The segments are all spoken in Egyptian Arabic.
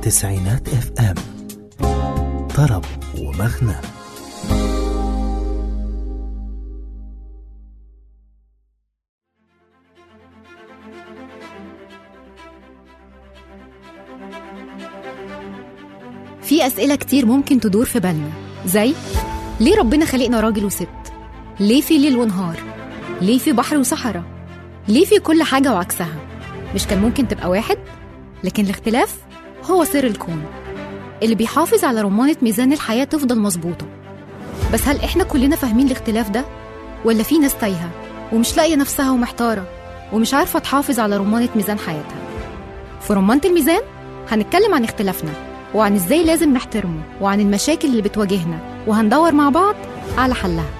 تسعينات اف ام طرب ومغنى في أسئلة كتير ممكن تدور في بالنا زي ليه ربنا خلقنا راجل وست؟ ليه في ليل ونهار؟ ليه في بحر وصحراء؟ ليه في كل حاجة وعكسها؟ مش كان ممكن تبقى واحد؟ لكن الاختلاف هو سر الكون اللي بيحافظ على رمانة ميزان الحياة تفضل مظبوطة بس هل إحنا كلنا فاهمين الاختلاف ده؟ ولا في ناس تايهة ومش لاقية نفسها ومحتارة ومش عارفة تحافظ على رمانة ميزان حياتها في رمانة الميزان هنتكلم عن اختلافنا وعن ازاي لازم نحترمه وعن المشاكل اللي بتواجهنا وهندور مع بعض على حلها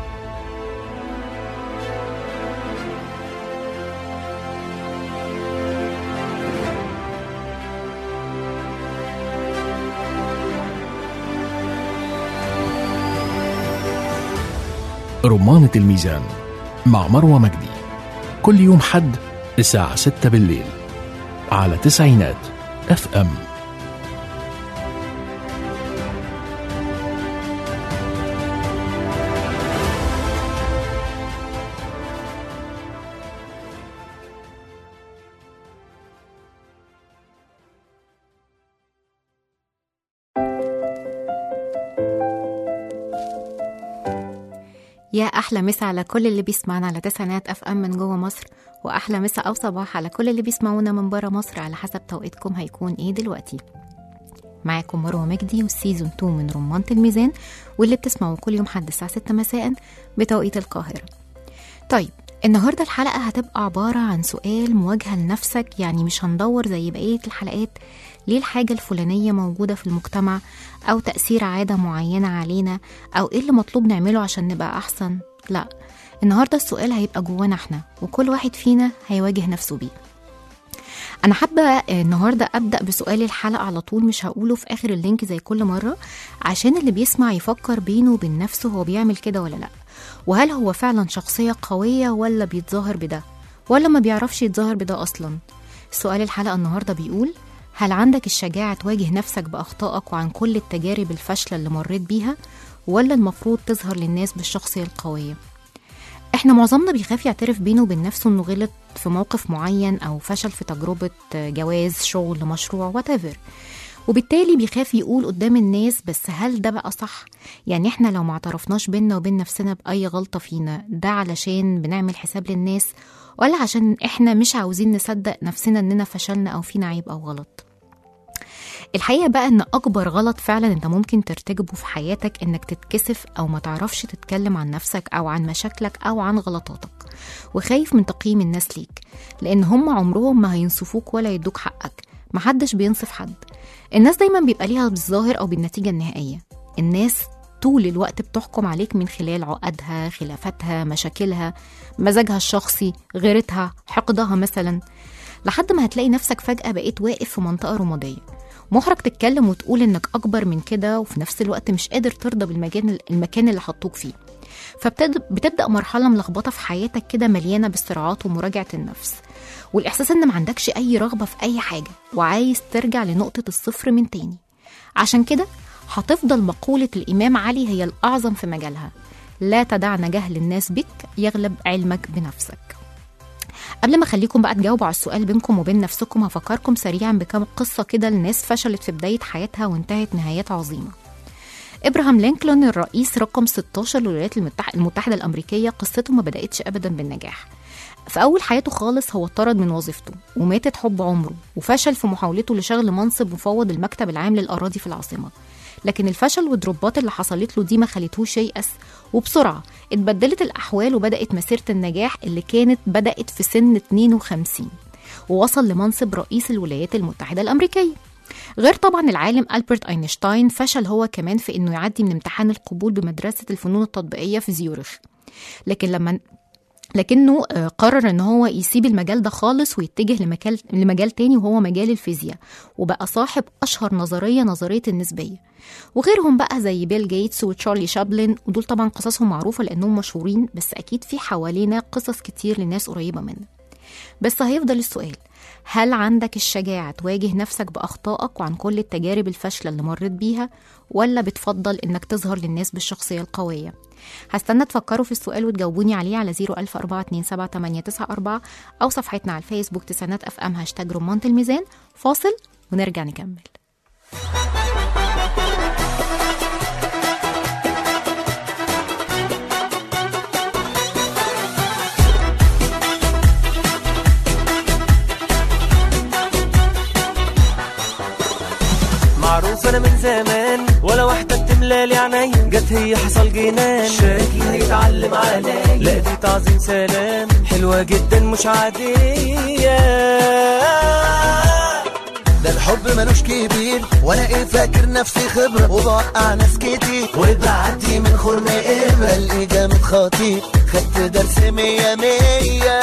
رمانة الميزان مع مروة مجدي كل يوم حد الساعة 6 بالليل على تسعينات اف ام يا احلى مسا على كل اللي بيسمعنا على تسعينات اف ام من جوه مصر واحلى مسا او صباح على كل اللي بيسمعونا من بره مصر على حسب توقيتكم هيكون ايه دلوقتي معاكم مروه مجدي والسيزون 2 من رمانة الميزان واللي بتسمعوا كل يوم حد الساعه 6 مساء بتوقيت القاهره طيب النهارده الحلقه هتبقى عباره عن سؤال مواجهه لنفسك يعني مش هندور زي بقيه الحلقات ليه الحاجه الفلانيه موجوده في المجتمع او تاثير عاده معينه علينا او ايه اللي مطلوب نعمله عشان نبقى احسن لا النهارده السؤال هيبقى جوانا احنا وكل واحد فينا هيواجه نفسه بيه انا حابه النهارده ابدا بسؤال الحلقه على طول مش هقوله في اخر اللينك زي كل مره عشان اللي بيسمع يفكر بينه وبين نفسه هو بيعمل كده ولا لا وهل هو فعلا شخصيه قويه ولا بيتظاهر بده ولا ما بيعرفش يتظاهر بده اصلا سؤال الحلقه النهارده بيقول هل عندك الشجاعة تواجه نفسك بأخطائك وعن كل التجارب الفاشلة اللي مريت بيها ولا المفروض تظهر للناس بالشخصية القوية؟ احنا معظمنا بيخاف يعترف بينه وبين نفسه انه غلط في موقف معين او فشل في تجربة جواز شغل مشروع whatever وبالتالي بيخاف يقول قدام الناس بس هل ده بقى صح؟ يعني احنا لو ما اعترفناش بينا وبين نفسنا بأي غلطة فينا ده علشان بنعمل حساب للناس ولا عشان احنا مش عاوزين نصدق نفسنا اننا فشلنا او فينا عيب او غلط؟ الحقيقة بقى إن أكبر غلط فعلا أنت ممكن ترتكبه في حياتك إنك تتكسف أو ما تعرفش تتكلم عن نفسك أو عن مشاكلك أو عن غلطاتك وخايف من تقييم الناس ليك لأن هم عمرهم ما هينصفوك ولا يدوك حقك محدش بينصف حد الناس دايما بيبقى ليها بالظاهر أو بالنتيجة النهائية الناس طول الوقت بتحكم عليك من خلال عقدها خلافاتها مشاكلها مزاجها الشخصي غيرتها حقدها مثلا لحد ما هتلاقي نفسك فجأة بقيت واقف في منطقة رمادية محرج تتكلم وتقول انك اكبر من كده وفي نفس الوقت مش قادر ترضى بالمكان المكان اللي حطوك فيه فبتبدا مرحله ملخبطه في حياتك كده مليانه بالصراعات ومراجعه النفس والاحساس ان ما عندكش اي رغبه في اي حاجه وعايز ترجع لنقطه الصفر من تاني عشان كده هتفضل مقوله الامام علي هي الاعظم في مجالها لا تدعن جهل الناس بك يغلب علمك بنفسك قبل ما اخليكم بقى تجاوبوا على السؤال بينكم وبين نفسكم هفكركم سريعا بكم قصه كده لناس فشلت في بدايه حياتها وانتهت نهايات عظيمه ابراهام لينكولن الرئيس رقم 16 للولايات المتحده الامريكيه قصته ما بداتش ابدا بالنجاح في اول حياته خالص هو اتطرد من وظيفته وماتت حب عمره وفشل في محاولته لشغل منصب مفوض المكتب العام للاراضي في العاصمه لكن الفشل والدروبات اللي حصلت له دي ما خلتهوش ييأس وبسرعة اتبدلت الأحوال وبدأت مسيرة النجاح اللي كانت بدأت في سن 52 ووصل لمنصب رئيس الولايات المتحدة الأمريكية غير طبعا العالم ألبرت أينشتاين فشل هو كمان في إنه يعدي من امتحان القبول بمدرسة الفنون التطبيقية في زيورخ لكن لما لكنه قرر ان هو يسيب المجال ده خالص ويتجه لمجال لمجال تاني وهو مجال الفيزياء وبقى صاحب اشهر نظريه نظريه النسبيه وغيرهم بقى زي بيل جيتس وتشارلي شابلن ودول طبعا قصصهم معروفه لانهم مشهورين بس اكيد في حوالينا قصص كتير لناس قريبه منا بس هيفضل السؤال هل عندك الشجاعة تواجه نفسك بأخطائك وعن كل التجارب الفاشلة اللي مريت بيها ولا بتفضل إنك تظهر للناس بالشخصية القوية هستنى تفكروا في السؤال وتجاوبوني عليه على 014278994 أو صفحتنا على الفيسبوك تسانات أف أم هاشتاج رمانة الميزان فاصل ونرجع نكمل معروف انا من زمان ولا واحدة بتملالي عيني جت هي حصل جنان شكلي هيتعلم علي لا دي تعظيم سلام حلوة جدا مش عادية ده الحب ملوش كبير وانا ايه فاكر نفسي خبرة وبوقع ناس كتير وبعدي من خرم ابرة الاقي جامد خطير خدت درس مية مية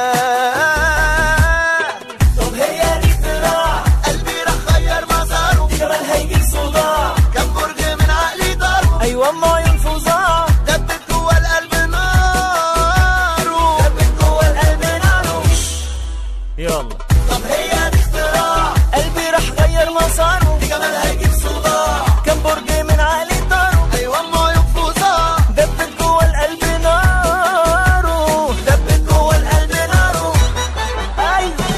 طب هي دي اختراع قلبي راح غير مساره كمان هيجي صداع كم برج من عقلي ضربه ايوه ما عيون فظاع دبت جوه القلب ناره دبت جوه القلب ناره يلا طب هي دي اختراع قلبي راح غير مساره كمان هيجيب صداع كان برج من عالي داره ايوه ما ينفذها دبت جوه القلب ناره دبت جوه القلب ناره ايوه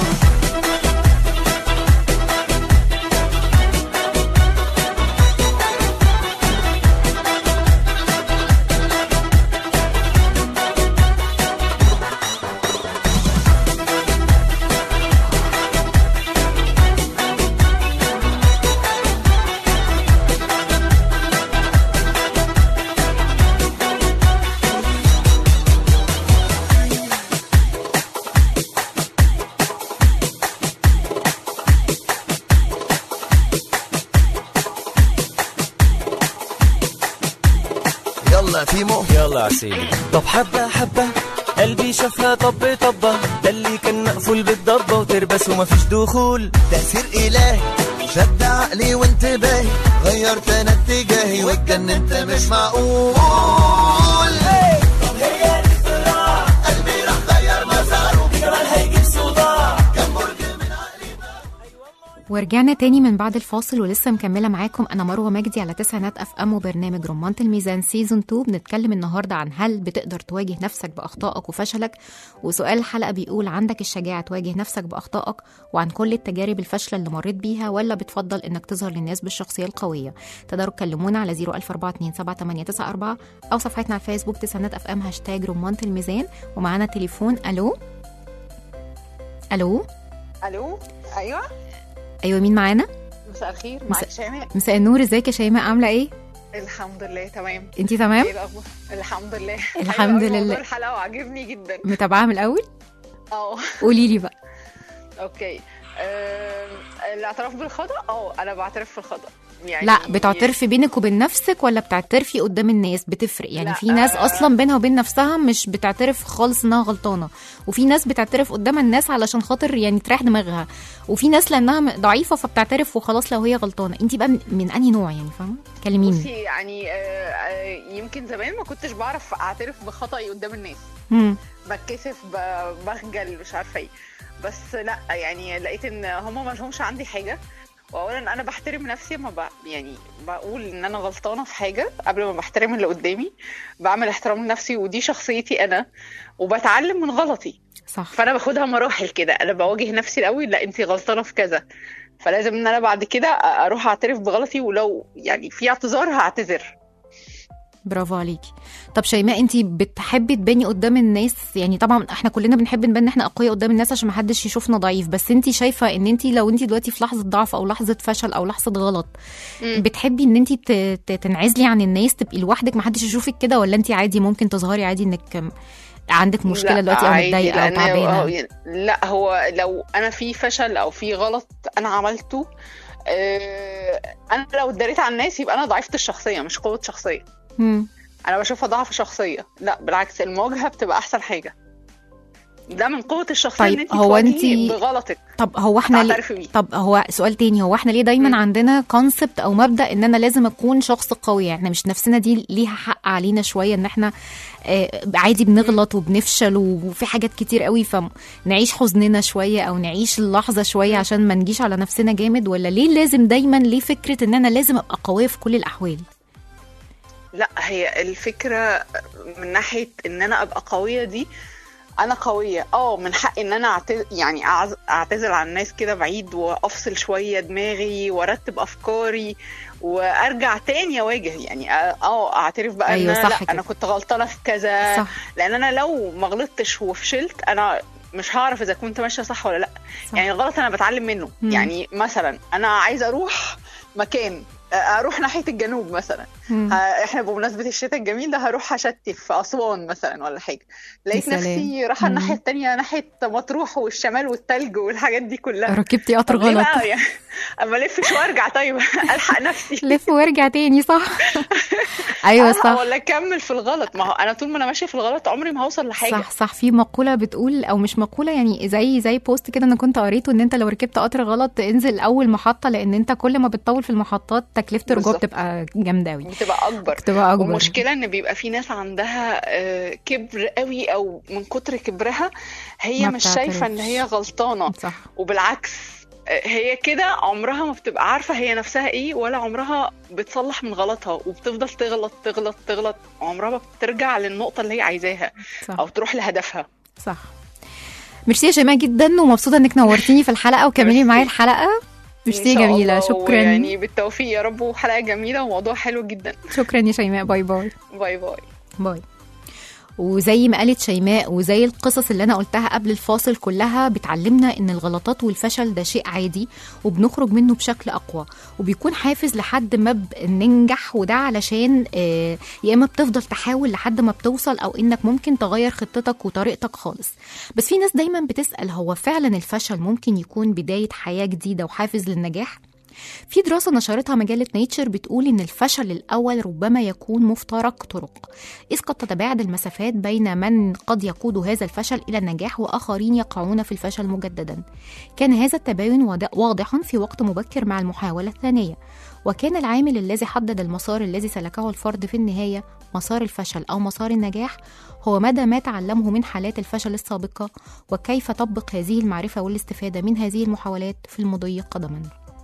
يلا فيمو يلا يا سيدي طب حبة حبة قلبي شافها طب طبة ده اللي كان مقفول بالضبة وتربس ومفيش دخول تأثير إلهي شد عقلي وانتباهي غيرت أنا اتجاهي واتجننت مش معقول طب هي الاختراع قلبي راح غير مساره كمان هيجيب صداع كان برج من عقلي ورجعنا تاني من بعد الفاصل ولسه مكملة معاكم أنا مروة مجدي على تسعينات أف أم وبرنامج رمانة الميزان سيزون 2 بنتكلم النهاردة عن هل بتقدر تواجه نفسك بأخطائك وفشلك وسؤال الحلقة بيقول عندك الشجاعة تواجه نفسك بأخطائك وعن كل التجارب الفاشلة اللي مريت بيها ولا بتفضل إنك تظهر للناس بالشخصية القوية تقدروا تكلمونا على 014278994 أو صفحتنا على الفيسبوك تسعينات أف أم هاشتاج رمانة الميزان ومعانا تليفون ألو ألو الو ايوه أيوة مين معانا؟ مساء الخير مساء- معاك شيماء مساء النور ازيك يا شيماء عاملة ايه؟ الحمد لله تمام انتي تمام؟ ايه الاخبار الحمد لله الحمد حلو أوي لله. موضوع الحلقه وعجبني جدا متابعة من الأول؟ اه قولي لي بقى اوكي أم، الاعتراف بالخطا اه انا بعترف في الخطا يعني لا بتعترفي بينك وبين نفسك ولا بتعترفي قدام الناس بتفرق يعني لا، في ناس آه. اصلا بينها وبين نفسها مش بتعترف خالص انها غلطانه وفي ناس بتعترف قدام الناس علشان خاطر يعني تريح دماغها وفي ناس لانها م- ضعيفه فبتعترف وخلاص لو هي غلطانه انت بقى من, من انهي نوع يعني فاهمه كلميني بصي يعني آه، آه، يمكن زمان ما كنتش بعرف اعترف بخطأي قدام الناس مم. بتكسف ب- بخجل مش عارفه ايه بس لا يعني لقيت ان هما ما لهمش عندي حاجه واولا انا بحترم نفسي ما ب... يعني بقول ان انا غلطانه في حاجه قبل ما بحترم اللي قدامي بعمل احترام لنفسي ودي شخصيتي انا وبتعلم من غلطي صح فانا باخدها مراحل كده انا بواجه نفسي الاول لا انت غلطانه في كذا فلازم ان انا بعد كده اروح اعترف بغلطي ولو يعني في اعتذار هعتذر برافو عليكي طب شيماء انت بتحبي تباني قدام الناس يعني طبعا احنا كلنا بنحب نبان ان احنا اقوياء قدام الناس عشان ما حدش يشوفنا ضعيف بس انت شايفه ان انت لو انت دلوقتي في لحظه ضعف او لحظه فشل او لحظه غلط مم. بتحبي ان انت ت- ت- تنعزلي عن الناس تبقي لوحدك ما حدش يشوفك كده ولا انت عادي ممكن تظهري عادي انك عندك مشكله لا، دلوقتي او عادي، متضايقه او لأن تعبانه هو- لا هو لو انا في فشل او في غلط انا عملته آه، انا لو اتداريت على الناس يبقى انا ضعيفه الشخصيه مش قوه شخصيه مم. انا بشوفها ضعف شخصيه لا بالعكس المواجهه بتبقى احسن حاجه ده من قوه الشخصيه طيب، ان انت هو تواجهي انتي- بغلطك طب هو احنا ليه تعترفي بيه طب هو سؤال تاني هو احنا ليه دايما مم. عندنا كونسبت او مبدا ان انا لازم اكون شخص قوي يعني احنا مش نفسنا دي ليها حق علينا شويه ان احنا آه عادي بنغلط وبنفشل وفي حاجات كتير قوي فنعيش حزننا شويه او نعيش اللحظه شويه عشان ما نجيش على نفسنا جامد ولا ليه لازم دايما ليه فكره ان انا لازم ابقى قويه في كل الاحوال لا هي الفكرة من ناحية ان انا ابقى قوية دي انا قوية اه من حقي ان انا أعتز... يعني أعز... اعتزل عن الناس كده بعيد وافصل شوية دماغي وارتب افكاري وارجع تاني اواجه يعني اه اعترف بقى أيوة، ان أنا صح لا كده. انا كنت غلطانة في كذا صح لان انا لو ما غلطتش وفشلت انا مش هعرف اذا كنت ماشيه صح ولا لا صح. يعني الغلط انا بتعلم منه مم. يعني مثلا انا عايزه اروح مكان اروح ناحيه الجنوب مثلا مم. ها- احنا بمناسبه الشتاء الجميل ده هروح اشتي في اسوان مثلا ولا حاجه لقيت سلام. نفسي رايحه مم. الناحيه التانية ناحيه مطروح والشمال والتلج والحاجات دي كلها ركبتي قطر طب ليه غلط بقى يعني اما الفش وارجع طيب الحق نفسي لف وارجع تاني صح ايوه ألحق صح ولا اكمل في الغلط ما هو انا طول ما انا ماشيه في الغلط عمري ما هوصل لحاجه صح صح في مقولة بتقول أو مش مقولة يعني زي زي بوست كده أنا كنت قريته إن أنت لو ركبت قطر غلط انزل أول محطة لأن أنت كل ما بتطول في المحطات تكلفة الرجوع بالظبط. بتبقى جامدة أوي بتبقى اكبر بتبقى أكبر والمشكله ان بيبقى في ناس عندها آه، كبر قوي او من كتر كبرها هي ما مش شايفه ان بتعترفش. هي غلطانه صح وبالعكس آه، هي كده عمرها ما بتبقى عارفه هي نفسها ايه ولا عمرها بتصلح من غلطها وبتفضل تغلط تغلط تغلط عمرها ما بترجع للنقطه اللي هي عايزاها صح او تروح لهدفها صح ميرسي يا شيماء جدا ومبسوطة إنك نورتيني في الحلقة وكملي ميرسي. معايا الحلقة ميرسي إن شاء جميلة الله، شكرا يعني بالتوفيق يا رب وحلقه جميله وموضوع حلو جدا شكرا يا شيماء باي باي باي باي باي وزي ما قالت شيماء وزي القصص اللي انا قلتها قبل الفاصل كلها بتعلمنا ان الغلطات والفشل ده شيء عادي وبنخرج منه بشكل اقوى وبيكون حافز لحد ما بننجح وده علشان آه، يا اما بتفضل تحاول لحد ما بتوصل او انك ممكن تغير خطتك وطريقتك خالص بس في ناس دايما بتسال هو فعلا الفشل ممكن يكون بدايه حياه جديده وحافز للنجاح في دراسة نشرتها مجلة نيتشر بتقول إن الفشل الأول ربما يكون مفترق طرق إذ قد تتباعد المسافات بين من قد يقود هذا الفشل إلى النجاح وآخرين يقعون في الفشل مجددا كان هذا التباين واض- واضحا في وقت مبكر مع المحاولة الثانية وكان العامل الذي حدد المسار الذي سلكه الفرد في النهاية مسار الفشل أو مسار النجاح هو مدى ما تعلمه من حالات الفشل السابقة وكيف طبق هذه المعرفة والاستفادة من هذه المحاولات في المضي قدما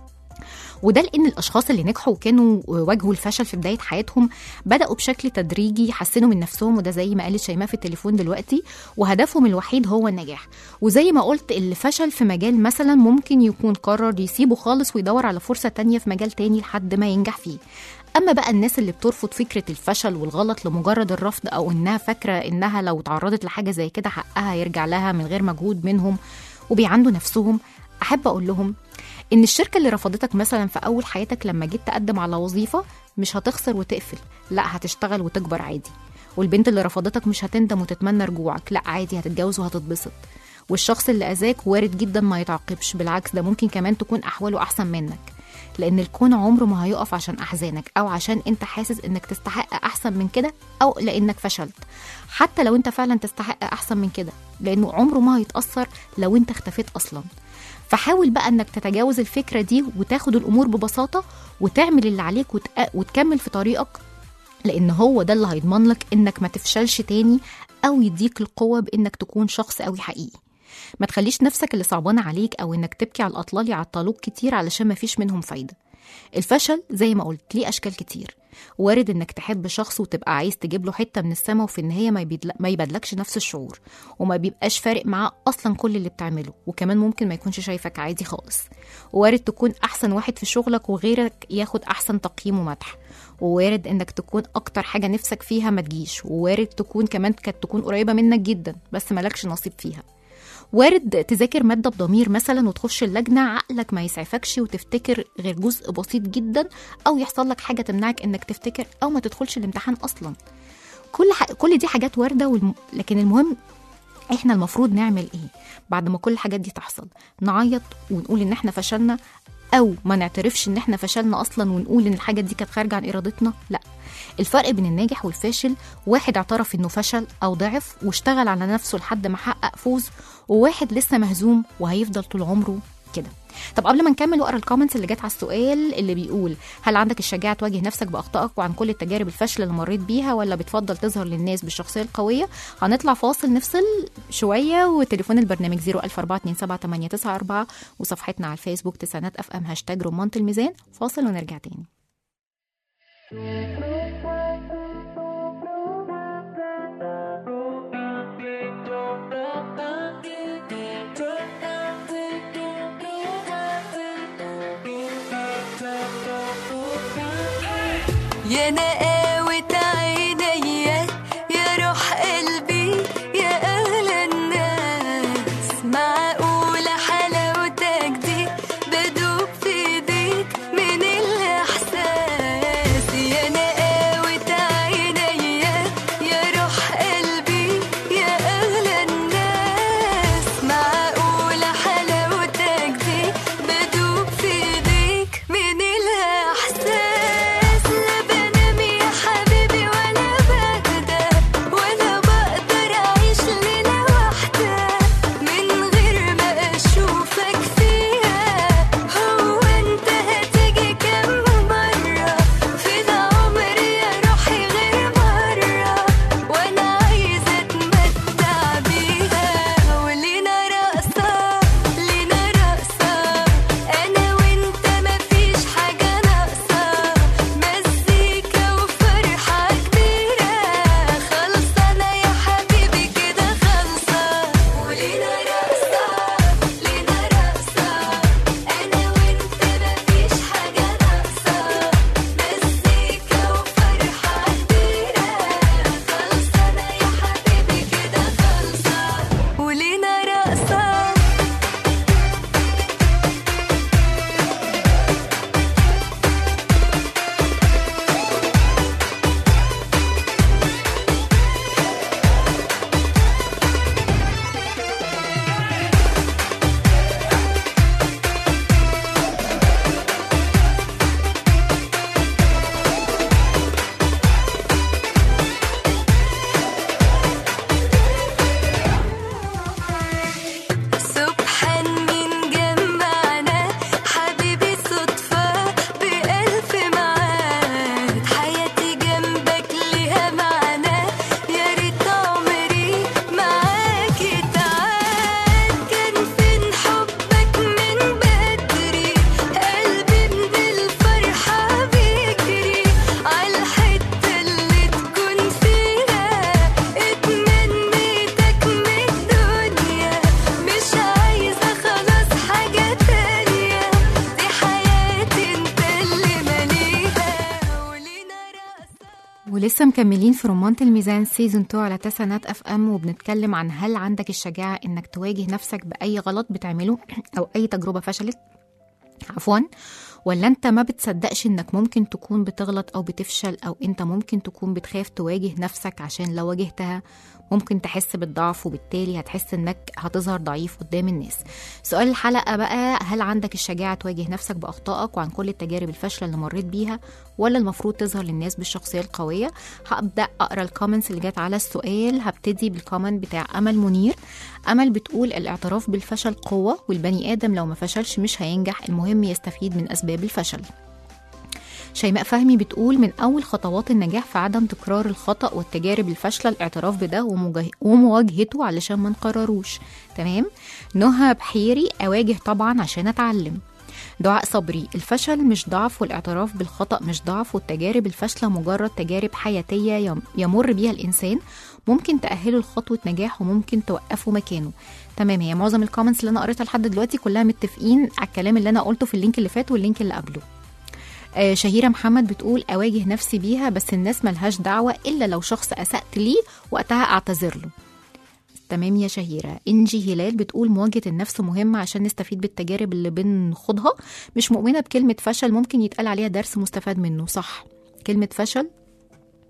وده لان الاشخاص اللي نجحوا وكانوا واجهوا الفشل في بدايه حياتهم بداوا بشكل تدريجي يحسنوا من نفسهم وده زي ما قالت شيماء في التليفون دلوقتي وهدفهم الوحيد هو النجاح وزي ما قلت اللي فشل في مجال مثلا ممكن يكون قرر يسيبه خالص ويدور على فرصه تانية في مجال تاني لحد ما ينجح فيه اما بقى الناس اللي بترفض فكره الفشل والغلط لمجرد الرفض او انها فاكره انها لو تعرضت لحاجه زي كده حقها يرجع لها من غير مجهود منهم وبيعندوا نفسهم احب اقول لهم ان الشركه اللي رفضتك مثلا في اول حياتك لما جيت تقدم على وظيفه مش هتخسر وتقفل لا هتشتغل وتكبر عادي والبنت اللي رفضتك مش هتندم وتتمنى رجوعك لا عادي هتتجوز وهتتبسط والشخص اللي اذاك وارد جدا ما يتعاقبش بالعكس ده ممكن كمان تكون احواله احسن منك لان الكون عمره ما هيقف عشان احزانك او عشان انت حاسس انك تستحق احسن من كده او لانك فشلت حتى لو انت فعلا تستحق احسن من كده لانه عمره ما هيتاثر لو انت اختفيت اصلا فحاول بقى انك تتجاوز الفكره دي وتاخد الامور ببساطه وتعمل اللي عليك وتق... وتكمل في طريقك لان هو ده اللي هيضمن لك انك ما تفشلش تاني او يديك القوه بانك تكون شخص قوي حقيقي ما تخليش نفسك اللي صعبانه عليك او انك تبكي على الاطلال يعطلوك كتير علشان ما فيش منهم فايده الفشل زي ما قلت ليه اشكال كتير وارد انك تحب شخص وتبقى عايز تجيب له حته من السما وفي النهايه ما, يبدل... ما يبادلكش نفس الشعور وما بيبقاش فارق معاه اصلا كل اللي بتعمله وكمان ممكن ما يكونش شايفك عادي خالص وارد تكون احسن واحد في شغلك وغيرك ياخد احسن تقييم ومدح ووارد انك تكون اكتر حاجه نفسك فيها ما تجيش ووارد تكون كمان كانت تكون قريبه منك جدا بس مالكش نصيب فيها وارد تذاكر مادة بضمير مثلا وتخش اللجنة عقلك ما يسعفكش وتفتكر غير جزء بسيط جدا أو يحصل لك حاجة تمنعك إنك تفتكر أو ما تدخلش الامتحان أصلا كل ح... كل دي حاجات واردة والم... لكن المهم احنا المفروض نعمل ايه بعد ما كل الحاجات دي تحصل نعيط ونقول ان احنا فشلنا او ما نعترفش ان احنا فشلنا اصلا ونقول ان الحاجه دي كانت خارجه عن ارادتنا لا الفرق بين الناجح والفاشل واحد اعترف انه فشل او ضعف واشتغل على نفسه لحد ما حقق فوز وواحد لسه مهزوم وهيفضل طول عمره كده طب قبل ما نكمل واقرا الكومنتس اللي جت على السؤال اللي بيقول هل عندك الشجاعه تواجه نفسك باخطائك وعن كل التجارب الفاشله اللي مريت بيها ولا بتفضل تظهر للناس بالشخصيه القويه هنطلع فاصل نفصل شويه وتليفون البرنامج 004278994 وصفحتنا على الفيسبوك تسعينات اف ام هاشتاج رمانة الميزان فاصل ونرجع تاني يا نقاوة عينيا يا روح قلبي يا أغلى الناس معقولة حلاوتك دي بدوب في ايديك من الإحساس يا نقاوة عينيا يا روح قلبي يا أغلى الناس معقولة حلاوتك دي بدوب في ايديك من الإحساس لا بنام يا حبيبي ولا بهدى ولا بقدر أعيش ليلة واحدة من غير ما أشوفك فيها هو أنت هتيجي كم مرة في ده عمري يا روحي غير مرة وأنا عايزة أتمتع بيها ولينا رقصة لينا رقصة أنا وأنت مفيش حاجة ناقصة مزيكا وفرحة كبيرة خلصانة يا حبيبي كده خلصة ولينا رقصة لينا رقصة أنا وأنت مفيش حاجة ناقصة مزيكا وفرحة كبيرة خلصانة يا حبيبي كده خلصة ولينا رقصة سبحان من جمعنا حبيبي صدفة بألف معاد حياتي جنبك ليها معنى يا ريت عمري معاك اتعاد كان فين حبك من بدري قلبي من الفرحة بيجري عالحتة اللي تكون فيها اتمنيتك من الدنيا مش عايزة خلاص حاجة تانية دي حياتي انت اللي ماليها ولينا رقصة ولسه مكملين في رمانة الميزان سيزون 2 على تسعينات اف ام وبنتكلم عن هل عندك الشجاعة انك تواجه نفسك بأي غلط بتعمله او اي تجربة فشلت عفوا ولا انت ما بتصدقش انك ممكن تكون بتغلط او بتفشل او انت ممكن تكون بتخاف تواجه نفسك عشان لو واجهتها ممكن تحس بالضعف وبالتالي هتحس انك هتظهر ضعيف قدام الناس سؤال الحلقة بقى هل عندك الشجاعة تواجه نفسك بأخطائك وعن كل التجارب الفاشلة اللي مريت بيها ولا المفروض تظهر للناس بالشخصية القوية هبدأ أقرأ الكومنتس اللي جت على السؤال هبتدي بالكومنت بتاع أمل منير أمل بتقول الاعتراف بالفشل قوة والبني آدم لو ما فشلش مش هينجح المهم يستفيد من أسباب الفشل شيماء فهمي بتقول من أول خطوات النجاح في عدم تكرار الخطأ والتجارب الفاشلة الاعتراف بده ومجاه- ومواجهته علشان ما نقرروش تمام نهى بحيري أواجه طبعا عشان أتعلم دعاء صبري الفشل مش ضعف والاعتراف بالخطأ مش ضعف والتجارب الفاشلة مجرد تجارب حياتية يم- يمر بيها الإنسان ممكن تأهله لخطوة نجاح وممكن توقفه مكانه تمام هي معظم الكومنتس اللي أنا قريتها لحد دلوقتي كلها متفقين على الكلام اللي أنا قلته في اللينك اللي فات واللينك اللي قبله آه، شهيرة محمد بتقول أواجه نفسي بيها بس الناس ملهاش دعوة إلا لو شخص أسأت ليه وقتها أعتذر له تمام يا شهيرة إنجي هلال بتقول مواجهة النفس مهمة عشان نستفيد بالتجارب اللي بنخوضها مش مؤمنة بكلمة فشل ممكن يتقال عليها درس مستفاد منه صح كلمة فشل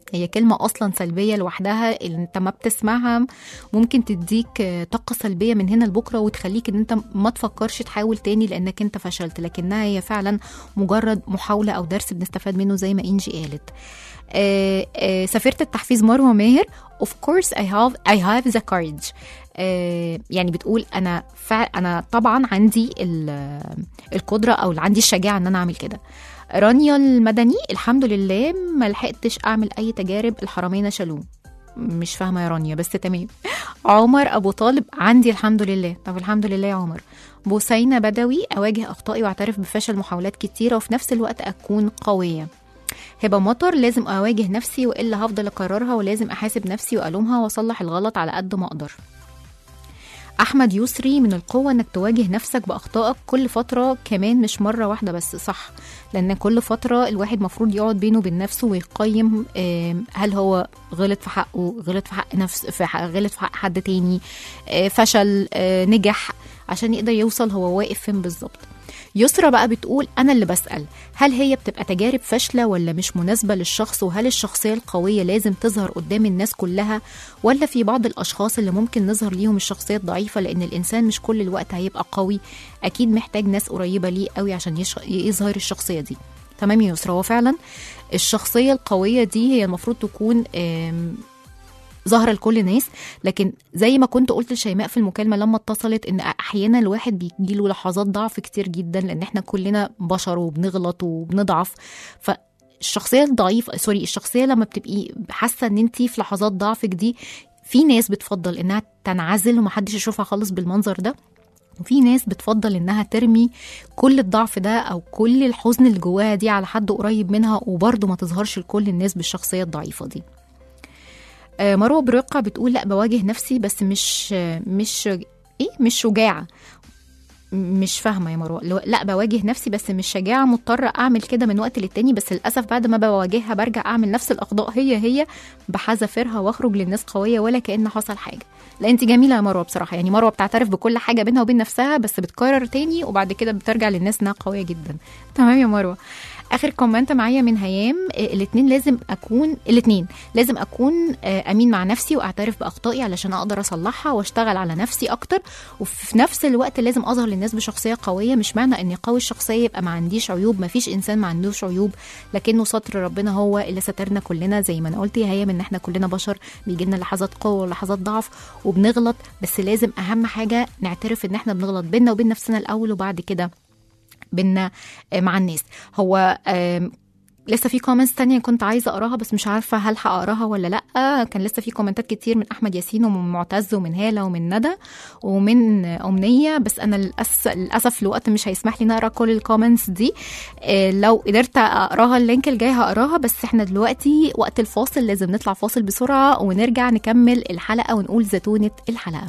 هي كلمة أصلا سلبية لوحدها اللي أنت ما بتسمعها ممكن تديك آه، طاقة سلبية من هنا لبكرة وتخليك أن أنت ما تفكرش تحاول تاني لأنك أنت فشلت لكنها هي فعلا مجرد محاولة أو درس بنستفاد منه زي ما إنجي قالت آه، آه، سفيرة التحفيز مروة ماهر of course I have I have the courage آه، يعني بتقول انا فع انا طبعا عندي ال- القدره او عندي الشجاعه ان انا اعمل كده رانيا المدني الحمد لله ما لحقتش اعمل اي تجارب الحرمين شالوه مش فاهمه يا رانيا بس تمام عمر ابو طالب عندي الحمد لله طب الحمد لله يا عمر بوسينة بدوي اواجه اخطائي واعترف بفشل محاولات كتيره وفي نفس الوقت اكون قويه هبه مطر لازم اواجه نفسي والا هفضل اكررها ولازم احاسب نفسي والومها واصلح الغلط على قد ما اقدر احمد يسري من القوه انك تواجه نفسك باخطائك كل فتره كمان مش مره واحده بس صح لان كل فتره الواحد مفروض يقعد بينه وبين نفسه ويقيم آم، هل هو غلط في حقه غلط في حق نفس في حق غلط في حق حد تاني آه، فشل آه، نجح عشان يقدر يوصل هو واقف فين بالظبط يسرا بقى بتقول انا اللي بسال هل هي بتبقى تجارب فاشله ولا مش مناسبه للشخص وهل الشخصيه القويه لازم تظهر قدام الناس كلها ولا في بعض الاشخاص اللي ممكن نظهر ليهم الشخصيه الضعيفه لان الانسان مش كل الوقت هيبقى قوي اكيد محتاج ناس قريبه ليه قوي عشان يش... يظهر الشخصيه دي تمام يا يسرا هو فعلا الشخصيه القويه دي هي المفروض تكون آم، ظاهره لكل الناس لكن زي ما كنت قلت لشيماء في المكالمه لما اتصلت ان احيانا الواحد بيجيله لحظات ضعف كتير جدا لان احنا كلنا بشر وبنغلط وبنضعف فالشخصيه الضعيفه سوري الشخصيه لما بتبقي حاسه ان انت في لحظات ضعفك دي في ناس بتفضل انها تنعزل ومحدش يشوفها خالص بالمنظر ده وفي ناس بتفضل انها ترمي كل الضعف ده او كل الحزن اللي جواها دي على حد قريب منها وبرضه ما تظهرش لكل الناس بالشخصيه الضعيفه دي آه، مروه برقه بتقول لا بواجه نفسي بس مش مش ايه مش شجاعه مش فاهمه يا مروه لو- لا بواجه نفسي بس مش شجاعه مضطره اعمل كده من وقت للتاني بس للاسف بعد ما بواجهها برجع اعمل نفس الاخطاء هي هي بحذافيرها واخرج للناس قويه ولا كان حصل حاجه لا انت جميله يا مروه بصراحه يعني مروه بتعترف بكل حاجه بينها وبين نفسها بس بتكرر تاني وبعد كده بترجع للناس انها قويه جدا تمام يا مروه اخر كومنت معايا من هيام آه، الاتنين لازم اكون الاتنين لازم اكون آه، امين مع نفسي واعترف باخطائي علشان اقدر اصلحها واشتغل على نفسي اكتر وفي نفس الوقت لازم اظهر للناس بشخصيه قويه مش معنى اني قوي الشخصيه يبقى ما عنديش عيوب ما فيش انسان ما عندوش عيوب لكنه ستر ربنا هو اللي سترنا كلنا زي ما انا قلت يا هيام ان احنا كلنا بشر بيجي لنا لحظات قوه ولحظات ضعف وبنغلط بس لازم اهم حاجه نعترف ان احنا بنغلط بينا وبين نفسنا الاول وبعد كده بينا آه، مع الناس هو آم، لسه في كومنتس تانية كنت عايزة أقراها بس مش عارفة هل هقراها ولا لأ كان لسه في كومنتات كتير من أحمد ياسين ومن معتز ومن هالة ومن ندى ومن أمنية بس أنا للأسف, للأسف الوقت مش هيسمح لي نقرا كل الكومنتس دي آه، لو قدرت أقراها اللينك الجاي هقراها بس احنا دلوقتي وقت الفاصل لازم نطلع فاصل بسرعة ونرجع نكمل الحلقة ونقول زتونة الحلقة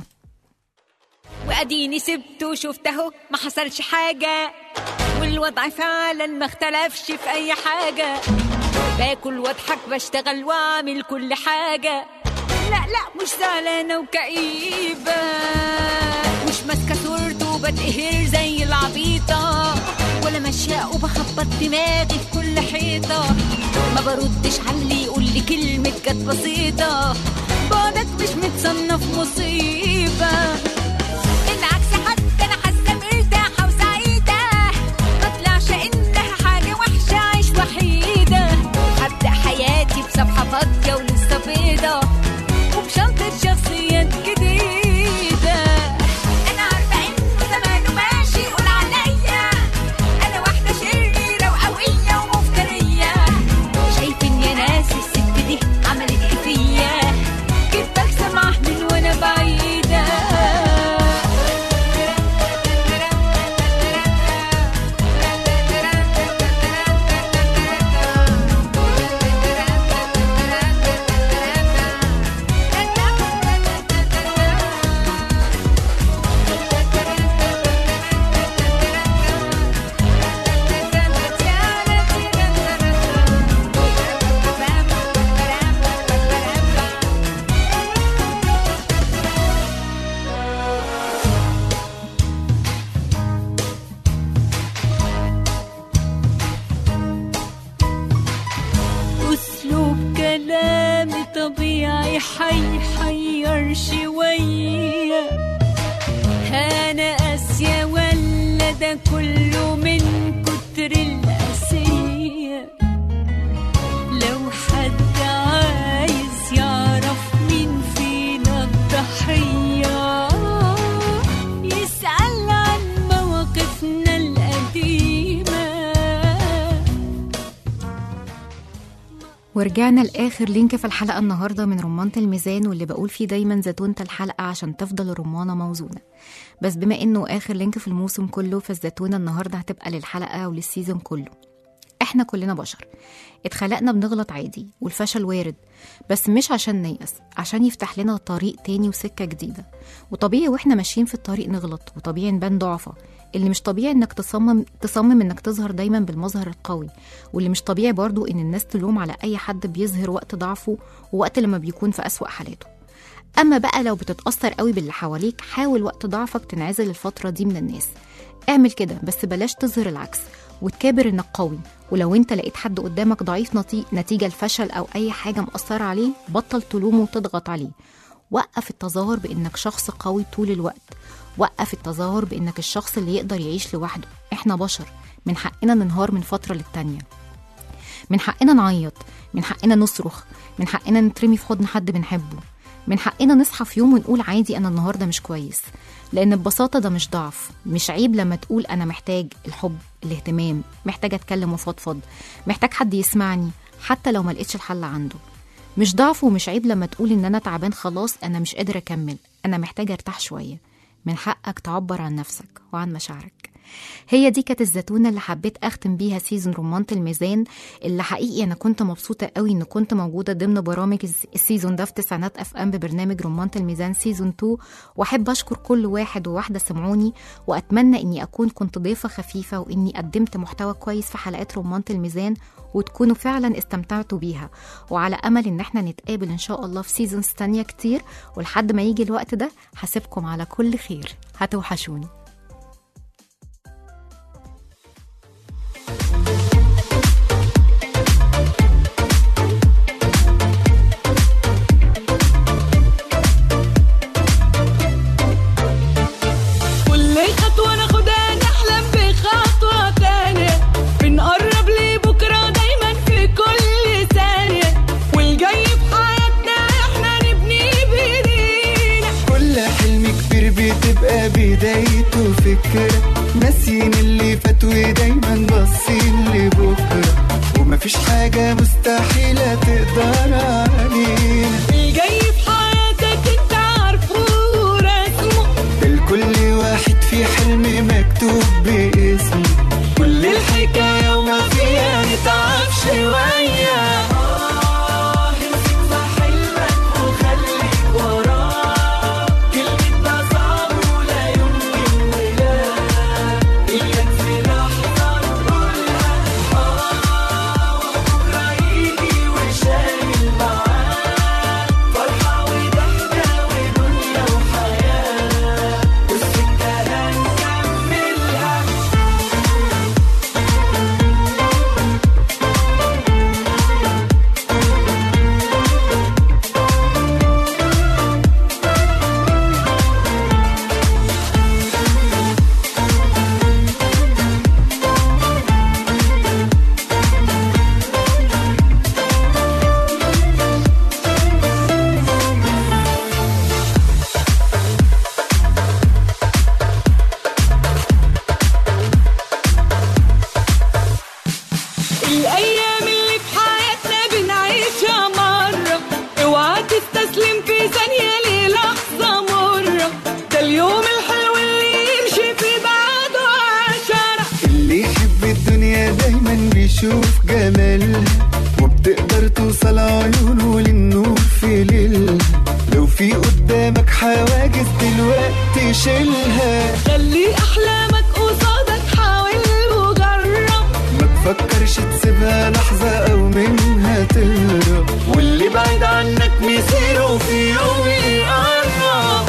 واديني سبت وشفت اهو ما حصلش حاجة والوضع فعلا ما اختلفش في اي حاجة باكل واضحك بشتغل واعمل كل حاجة لا لا مش زعلانة وكئيبة مش ماسكة صورته وبتقهر زي العبيطة ولا ماشية وبخبط دماغي في كل حيطة ما بردش على اللي يقول لي كلمة كانت بسيطة بعدك مش متصنف مصيبة بالعكس حتى انا حاسه مرتاحه وسعيده ما طلعش انها حاجه وحشه عيش وحيده هبدا حياتي بصفحه فاضيه ولسه بيضه وبشنطه شخصيات جديده انا عارفه انه زمانه ماشي يقول عليا انا واحده شريره وقويه ومفتريه شايفين يا ناس الست دي عملت ايه فيا كيف بكسب معاه من وانا بعيده حيحير شوية أنا قاسية ولا ده كله من كتر القاسية لو حد عايز يعرف مين فينا الضحية يسأل عن مواقفنا القديمة ورجعنا لآخر لينك في الحلقة النهاردة من رمانة الميزان واللي بقول فيه دايما زيتونة الحلقة عشان تفضل الرمانة موزونة بس بما انه آخر لينك في الموسم كله فالزيتونة النهاردة هتبقى للحلقة وللسيزون كله احنا كلنا بشر اتخلقنا بنغلط عادي والفشل وارد بس مش عشان نيأس عشان يفتح لنا طريق تاني وسكة جديدة وطبيعي واحنا ماشيين في الطريق نغلط وطبيعي نبان ضعفة اللي مش طبيعي انك تصمم تصمم انك تظهر دايما بالمظهر القوي واللي مش طبيعي برضو ان الناس تلوم على اي حد بيظهر وقت ضعفه ووقت لما بيكون في أسوأ حالاته اما بقى لو بتتأثر قوي باللي حواليك حاول وقت ضعفك تنعزل الفترة دي من الناس اعمل كده بس بلاش تظهر العكس وتكابر انك قوي ولو انت لقيت حد قدامك ضعيف نتي- نتيجة الفشل او اي حاجة مأثرة عليه بطل تلومه وتضغط عليه وقف التظاهر بانك شخص قوي طول الوقت وقف التظاهر بانك الشخص اللي يقدر يعيش لوحده احنا بشر من حقنا ننهار من فترة للتانية من حقنا نعيط من حقنا نصرخ من حقنا نترمي في حضن حد بنحبه من حقنا نصحى في يوم ونقول عادي انا النهارده مش كويس لان ببساطه ده مش ضعف مش عيب لما تقول انا محتاج الحب الاهتمام محتاج اتكلم وفضفض محتاج حد يسمعني حتى لو ما لقيتش الحل عنده مش ضعف ومش عيب لما تقول ان انا تعبان خلاص انا مش قادر اكمل انا محتاج ارتاح شويه من حقك تعبر عن نفسك وعن مشاعرك هي دي كانت الزتونة اللي حبيت أختم بيها سيزون رمانة الميزان اللي حقيقي أنا كنت مبسوطة قوي إن كنت موجودة ضمن برامج الس- السيزون ده في تسعينات أف أم ببرنامج رمانة الميزان سيزون 2 وأحب أشكر كل واحد وواحدة سمعوني وأتمنى إني أكون كنت ضيفة خفيفة وإني قدمت محتوى كويس في حلقات رمانة الميزان وتكونوا فعلا استمتعتوا بيها وعلى أمل إن احنا نتقابل إن شاء الله في سيزونز تانية كتير ولحد ما يجي الوقت ده هسيبكم على كل خير هتوحشوني كل خطوة ناخدها نحلم بخطوة تانية بنقرب لبكرة دايما في كل ثانية والجاي في حياتنا احنا نبني بايدينا كل حلم كبير بتبقى بدايته فكرة ناسيين اللي فات ودايما باصين لبكرة ومفيش حاجة مستحيلة تقدر علينا الجاي في حياتك انت عارفه ورسمه الكل واحد في حلم مكتوب باسمه كل الحكاية وما فيها نتعب شوية آه، امسك في حلمك وخليك وراه كلمة ده صعب ولا يمكن ولا إياك في لحظة نقولها آه وبكرة يجي وشايل معاه فرحة وضحكة ودنيا وحياة والسكة هنكملها الأيام اللي في حياتنا بنعيشها مرة اوعى تستسلم في ثانية للحظة مرة ده اليوم الحلو اللي يمشي في بعده عشرة اللي يحب الدنيا دايما بيشوف جمالها وبتقدر توصل عيونه للنور في ليلها لو في قدامك حواجز دلوقتي شيلها خلي أحلامك قصادك حاول وجرب ما تفكرش تسيبها لحظة أو منها تهرب واللي بعيد عنك مصيره في يوم يقرب